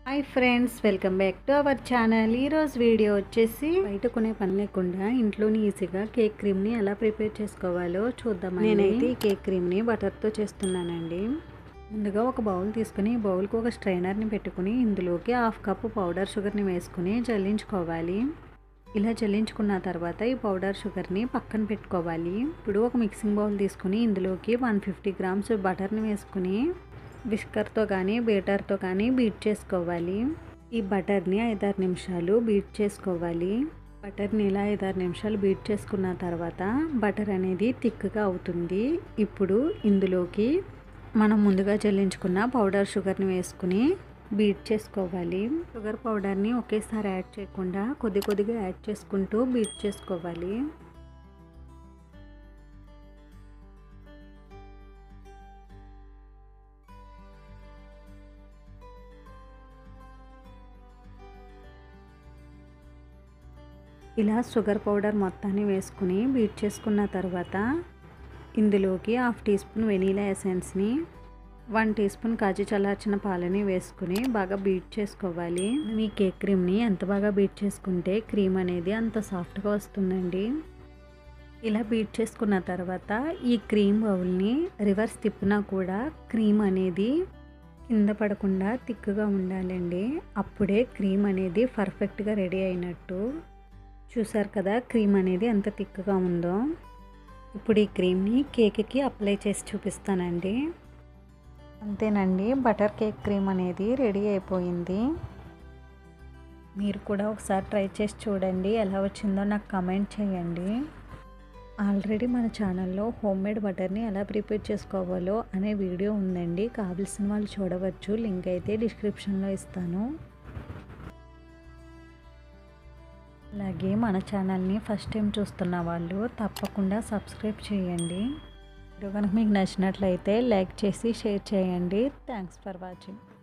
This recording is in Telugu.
hi friends welcome back to our channel ఈరోజు వీడియో వచ్చేసి బయట కొనే పని లేకుండా ఇంట్లోని ఈజీగా కేక్ క్రీమ్ని ఎలా ప్రిపేర్ చేసుకోవాలో చూద్దాం నేనైతే ఈ కేక్ క్రీమ్ని బటర్తో చేస్తున్నానండి ముందుగా ఒక బౌల్ తీసుకుని ఈ బౌల్కి ఒక స్ట్రైనర్ని పెట్టుకుని ఇందులోకి హాఫ్ కప్పు పౌడర్ షుగర్ని వేసుకుని జల్లించుకోవాలి ఇలా జల్లించుకున్న తర్వాత ఈ పౌడర్ షుగర్ని పక్కన పెట్టుకోవాలి ఇప్పుడు ఒక మిక్సింగ్ బౌల్ తీసుకుని ఇందులోకి వన్ ఫిఫ్టీ గ్రామ్స్ బటర్ని వేసుకుని విస్కర్తో కానీ బీటర్తో కానీ బీట్ చేసుకోవాలి ఈ బటర్ని ఐదారు నిమిషాలు బీట్ చేసుకోవాలి బటర్ని ఇలా ఐదారు నిమిషాలు బీట్ చేసుకున్న తర్వాత బటర్ అనేది థిక్గా అవుతుంది ఇప్పుడు ఇందులోకి మనం ముందుగా చెల్లించుకున్న పౌడర్ షుగర్ని వేసుకుని బీట్ చేసుకోవాలి షుగర్ పౌడర్ని ఒకేసారి యాడ్ చేయకుండా కొద్ది కొద్దిగా యాడ్ చేసుకుంటూ బీట్ చేసుకోవాలి ఇలా షుగర్ పౌడర్ మొత్తాన్ని వేసుకుని బీట్ చేసుకున్న తర్వాత ఇందులోకి హాఫ్ టీ స్పూన్ వెనీలా ఎసెన్స్ని వన్ టీ స్పూన్ కాజు చల్లార్చిన పాలని వేసుకుని బాగా బీట్ చేసుకోవాలి ఈ కేక్ క్రీమ్ని ఎంత బాగా బీట్ చేసుకుంటే క్రీమ్ అనేది అంత సాఫ్ట్గా వస్తుందండి ఇలా బీట్ చేసుకున్న తర్వాత ఈ క్రీమ్ బౌల్ని రివర్స్ తిప్పినా కూడా క్రీమ్ అనేది కింద పడకుండా తిక్కుగా ఉండాలండి అప్పుడే క్రీమ్ అనేది పర్ఫెక్ట్గా రెడీ అయినట్టు చూసారు కదా క్రీమ్ అనేది ఎంత తిక్కుగా ఉందో ఇప్పుడు ఈ క్రీమ్ని కేక్కి అప్లై చేసి చూపిస్తానండి అంతేనండి బటర్ కేక్ క్రీమ్ అనేది రెడీ అయిపోయింది మీరు కూడా ఒకసారి ట్రై చేసి చూడండి ఎలా వచ్చిందో నాకు కమెంట్ చేయండి ఆల్రెడీ మన ఛానల్లో హోమ్ మేడ్ బటర్ని ఎలా ప్రిపేర్ చేసుకోవాలో అనే వీడియో ఉందండి కావాల్సిన వాళ్ళు చూడవచ్చు లింక్ అయితే డిస్క్రిప్షన్లో ఇస్తాను అలాగే మన ఛానల్ని ఫస్ట్ టైం చూస్తున్న వాళ్ళు తప్పకుండా సబ్స్క్రైబ్ చేయండి వీడియో కనుక మీకు నచ్చినట్లయితే లైక్ చేసి షేర్ చేయండి థ్యాంక్స్ ఫర్ వాచింగ్